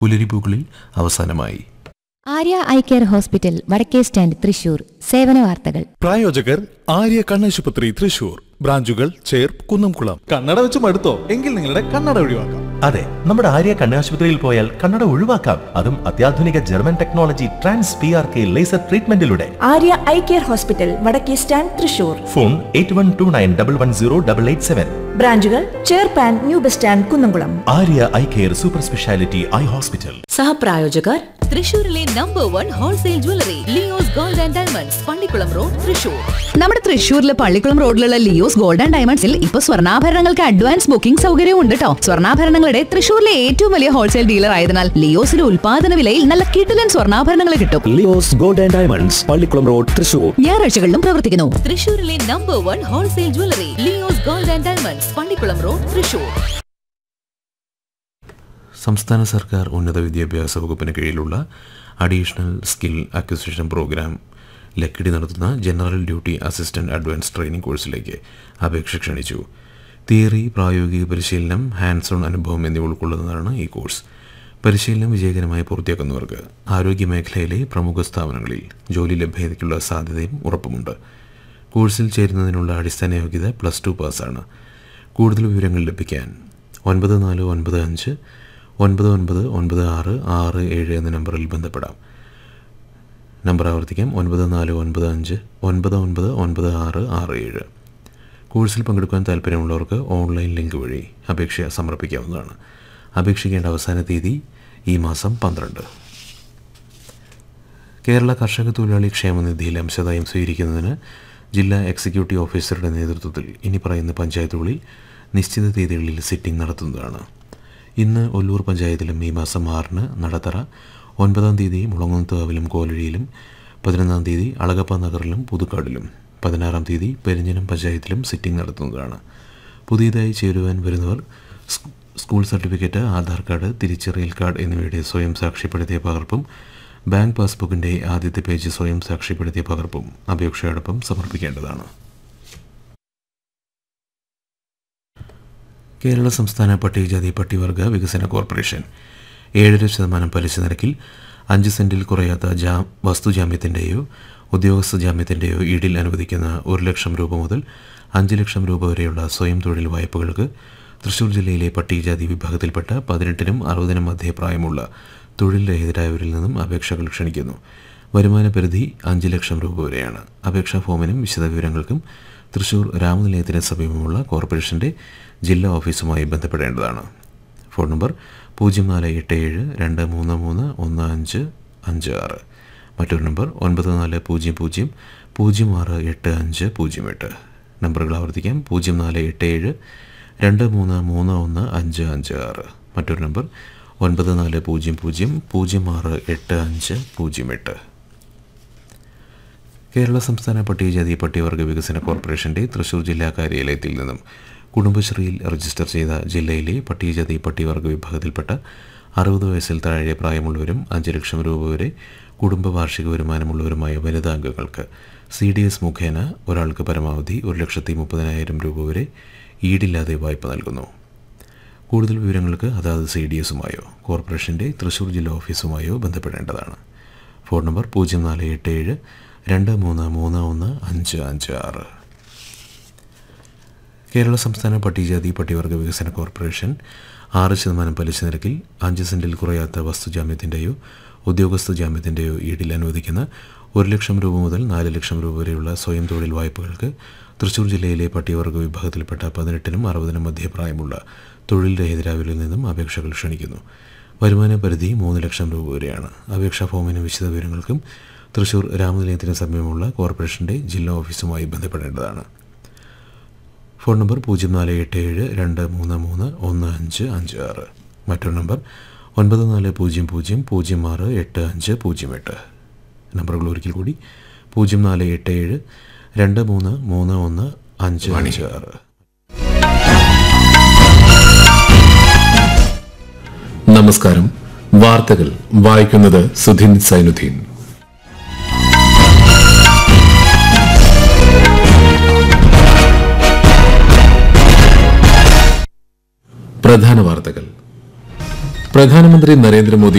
പുലരിപ്പൂക്കളിൽ അവസാനമായി Arya eye care hospital വടക്കേ stand Thrissur സേവന വാർത്തകൾ പ്രായോജകർ ആര്യ കണ്ണാശുപത്രി തൃശൂർ ബ്രാഞ്ചുകൾ ചേർപ്പ് കുന്നംകുളം കണ്ണട വെച്ച് മടുത്തോ എങ്കിൽ നിങ്ങളുടെ കണ്ണട ഒഴിവാക്കാം അതെ നമ്മുടെ ആര്യ കണ്ണാശുപത്രിയിൽ പോയാൽ കണ്ണട ഒഴിവാക്കാം അതും അത്യാധുനിക German technology trans P R K laser ട്രീറ്റ്മെന്റിലൂടെ ആര്യ ഐ കെയർ ഹോസ്പിറ്റൽ വടക്കേ stand Thrissur phone eight one two nine double one zero double eight seven ബ്രാഞ്ചുകൾ ചേർപ്പാൻ new bus stand Kunnamkulam Arya eye care super speciality eye hospital സഹപ്രായോജകർ തൃശൂരിലെ number one wholesale jewellery Leo's gold and diamonds Pallikkulam road Thrissur നമ്മുടെ തൃശ്ശൂരിലെ പള്ളിക്കുളം റോഡിലുള്ള Leo's gold and ഡയമണ്ട്സിൽ ഇപ്പൊ സ്വർണ്ണാഭരണങ്ങൾക്ക് അഡ്വാൻസ് ബുക്കിംഗ് സൗകര്യവും ഉണ്ട് കേട്ടോ സ്വർണ്ണാഭരണങ്ങളുടെ തൃശ്ശൂരിലെ ഏറ്റവും വലിയ ഹോൾസെയിൽ ഡീലർ ആയതിനാൽ ലിയോസിലെ ഉൽപാദന വിലയിൽ നല്ല കിടിലൻ സ്വർണ്ണാഭരണങ്ങൾ കിട്ടും Leo's gold and diamonds Pallikkulam road Thrissur ഞായറാഴ്ചകളിലും പ്രവർത്തിക്കുന്നു തൃശൂരിലെ number one wholesale jewellery Leo's gold and diamonds Pallikkulam road Thrissur സംസ്ഥാന സർക്കാർ ഉന്നത വിദ്യാഭ്യാസ വകുപ്പിന് കീഴിലുള്ള additional skill acquisition programme Lakkidi നടത്തുന്ന general duty assistant advance training കോഴ്സിലേക്ക് അപേക്ഷ ക്ഷണിച്ചു തിയറി പ്രായോഗിക പരിശീലനം ഹാൻഡ്സ് ഓൺ അനുഭവം എന്നിവ ഉൾക്കൊള്ളുന്നതാണ് ഈ കോഴ്സ് പരിശീലനം വിജയകരമായി പൂർത്തിയാക്കുന്നവർക്ക് ആരോഗ്യ മേഖലയിലെ പ്രമുഖ സ്ഥാപനങ്ങളിൽ ജോലി ലഭ്യതയ്ക്കുള്ള സാധ്യതയും ഉറപ്പുമുണ്ട് കോഴ്സിൽ ചേരുന്നതിനുള്ള അടിസ്ഥാന യോഗ്യത പ്ലസ് ടു പാസ്സാണ് കൂടുതൽ വിവരങ്ങൾ ലഭിക്കാൻ ഒൻപത് നാല് ഒൻപത് അഞ്ച് ഒൻപത് ഒൻപത് ഒൻപത് ആറ് ആറ് ഏഴ് എന്ന നമ്പറിൽ ബന്ധപ്പെടാം നമ്പർ ആവർത്തിക്കാം ഒൻപത് നാല് ഒൻപത് അഞ്ച് ഒൻപത് ഒൻപത് ഒൻപത് ആറ് ആറ് ഏഴ് കോഴ്സിൽ പങ്കെടുക്കാൻ താല്പര്യമുള്ളവർക്ക് ഓൺലൈൻ ലിങ്ക് വഴി അപേക്ഷ സമർപ്പിക്കാവുന്നതാണ് അപേക്ഷിക്കേണ്ട അവസാന തീയതി ഈ മാസം പന്ത്രണ്ട് കേരള കർഷക തൊഴിലാളി ക്ഷേമനിധിയിൽ അംശദായം സ്വീകരിക്കുന്നതിന് ജില്ലാ എക്സിക്യൂട്ടീവ് ഓഫീസറുടെ നേതൃത്വത്തിൽ ഇനി പറയുന്ന പഞ്ചായത്തുകളിൽ നിശ്ചിത തീയതികളിൽ സിറ്റിംഗ് നടത്തുന്നതാണ് ഇന്ന് ഒല്ലൂർ പഞ്ചായത്തിലും ഈ മാസം ആറിന് നടത്തറ ഒൻപതാം തീയതി മുളങ്ങുന്നത്തുകാവിലും കോലഴിയിലും പതിനൊന്നാം തീയതി അളഗപ്പ നഗറിലും പുതുക്കാടിലും പതിനാറാം തീയതി പെരിഞ്ഞനം പഞ്ചായത്തിലും സിറ്റിംഗ് നടത്തുന്നതാണ് പുതിയതായി ചേരുവാൻ വരുന്നവർ സ്- സ്കൂൾ സർട്ടിഫിക്കറ്റ് ആധാർ കാർഡ് തിരിച്ചറിയൽ കാർഡ് എന്നിവയുടെ സ്വയം സാക്ഷ്യപ്പെടുത്തിയ പകർപ്പും ബാങ്ക് പാസ്ബുക്കിൻ്റെ ആദ്യത്തെ പേജ് സ്വയം സാക്ഷ്യപ്പെടുത്തിയ പകർപ്പും അപേക്ഷയോടൊപ്പം സമർപ്പിക്കേണ്ടതാണ് കേരള സംസ്ഥാന പട്ടികജാതി പട്ടികവർഗ വികസന കോർപ്പറേഷൻ ഏഴര ശതമാനം പലിശ നിരക്കിൽ അഞ്ച് സെന്റിൽ കുറയാത്ത ജാ വസ്തുജാമ്യത്തിൻ്റെയോ ഉദ്യോഗസ്ഥ ജാമ്യത്തിൻ്റെയോ ഈടിൽ അനുവദിക്കുന്ന ഒരു ലക്ഷം രൂപ മുതൽ അഞ്ച് ലക്ഷം രൂപ വരെയുള്ള സ്വയം തൊഴിൽ വായ്പകൾക്ക് തൃശൂർ ജില്ലയിലെ പട്ടികജാതി വിഭാഗത്തിൽപ്പെട്ട പതിനെട്ടിനും അറുപതിനും മധ്യേ പ്രായമുള്ള തൊഴിൽ രഹിതരായവരിൽ നിന്നും അപേക്ഷകൾ ക്ഷണിക്കുന്നു വരുമാന പരിധി അഞ്ച് ലക്ഷം രൂപ വരെയാണ് അപേക്ഷാ ഫോമിനും വിശദവിവരങ്ങൾക്കും തൃശൂർ രാമനിലയത്തിന് സമീപമുള്ള കോർപ്പറേഷൻ്റെ ജില്ലാ ഓഫീസുമായി ബന്ധപ്പെടേണ്ടതാണ് ഫോൺ നമ്പർ പൂജ്യം നാല് എട്ട് ഏഴ് രണ്ട് മൂന്ന് മൂന്ന് ഒന്ന് അഞ്ച് അഞ്ച് ആറ് മറ്റൊരു നമ്പർ ഒൻപത് നാല് പൂജ്യം പൂജ്യം പൂജ്യം ആറ് എട്ട് അഞ്ച് പൂജ്യം എട്ട് നമ്പറുകൾ ആവർത്തിക്കാം പൂജ്യം നാല് എട്ട് ഏഴ് രണ്ട് മൂന്ന് മൂന്ന് ഒന്ന് അഞ്ച് അഞ്ച് ആറ് മറ്റൊരു നമ്പർ ഒൻപത് നാല് പൂജ്യം പൂജ്യം പൂജ്യം ആറ് എട്ട് അഞ്ച് പൂജ്യം എട്ട് കേരള സംസ്ഥാന പട്ടികജാതി പട്ടികവർഗ വികസന കോർപ്പറേഷന്റെ തൃശൂർ ജില്ലാ കാര്യാലയത്തിൽ നിന്നും കുടുംബശ്രീയിൽ രജിസ്റ്റർ ചെയ്ത ജില്ലയിലെ പട്ടികജാതി പട്ടികവർഗ വിഭാഗത്തിൽപ്പെട്ട അറുപത് വയസ്സിൽ താഴെ പ്രായമുള്ളവരും അഞ്ച് ലക്ഷം രൂപ വരെ കുടുംബ വാർഷിക വരുമാനമുള്ളവരുമായ വനിതാ അംഗങ്ങൾക്ക് സി ഡി എസ് മുഖേന ഒരാൾക്ക് പരമാവധി ഒരു ലക്ഷത്തി മുപ്പതിനായിരം രൂപ വരെ ഈടില്ലാതെ വായ്പ നൽകുന്നു കൂടുതൽ വിവരങ്ങൾക്ക് അതാത് സി ഡി എസുമായോ കോർപ്പറേഷൻ്റെ തൃശൂർ ജില്ലാ ഓഫീസുമായോ ബന്ധപ്പെടേണ്ടതാണ് ഫോൺ നമ്പർ പൂജ്യം നാല് എട്ട് ഏഴ് രണ്ട് മൂന്ന് മൂന്ന് ഒന്ന് അഞ്ച് അഞ്ച് ആറ് കേരള സംസ്ഥാന പട്ടികജാതി പട്ടികവർഗ വികസന കോർപ്പറേഷൻ ആറ് ശതമാനം പലിശ നിരക്കിൽ അഞ്ച് സെന്റിൽ കുറയാത്ത വസ്തുജാമ്യത്തിൻ്റെയോ ഉദ്യോഗസ്ഥ ജാമ്യത്തിൻ്റെയോ ഈടിൽ അനുവദിക്കുന്ന ഒരു ലക്ഷം രൂപ മുതൽ നാല് ലക്ഷം രൂപ വരെയുള്ള സ്വയം തൊഴിൽ വായ്പകൾക്ക് തൃശൂർ ജില്ലയിലെ പട്ടികവർഗ വിഭാഗത്തിൽപ്പെട്ട പതിനെട്ടിനും അറുപതിനും മധ്യ പ്രായമുള്ള തൊഴിൽ രഹിതരായവരിൽ നിന്നും അപേക്ഷകൾ ക്ഷണിക്കുന്നു വരുമാന പരിധി മൂന്ന് ലക്ഷം രൂപ വരെയാണ് അപേക്ഷാ ഫോമിന് വിശദവിവരങ്ങൾക്കും തൃശൂർ രാമനിലയത്തിന് സമീപമുള്ള കോർപ്പറേഷൻ്റെ ജില്ലാ ഓഫീസുമായി ബന്ധപ്പെടേണ്ടതാണ് ഫോൺ നമ്പർ പൂജ്യം നാല് എട്ട് ഏഴ് രണ്ട് മൂന്ന് മൂന്ന് ഒന്ന് അഞ്ച് അഞ്ച് ആറ് മറ്റൊരു നമ്പർ ഒൻപത് നാല് പൂജ്യം പൂജ്യം പൂജ്യം ആറ് എട്ട് അഞ്ച് പൂജ്യം എട്ട് നമ്പറുകൾ ഒരിക്കൽ കൂടി പൂജ്യം നാല് എട്ട് ഏഴ് രണ്ട് മൂന്ന് മൂന്ന് ഒന്ന് അഞ്ച് അഞ്ച് ആറ് നമസ്കാരം വാർത്തകൾ വായിക്കുന്നത് സുധിൻ സൈനുദ്ദീൻ പ്രധാന വാർത്തകൾ പ്രധാനമന്ത്രി നരേന്ദ്രമോദി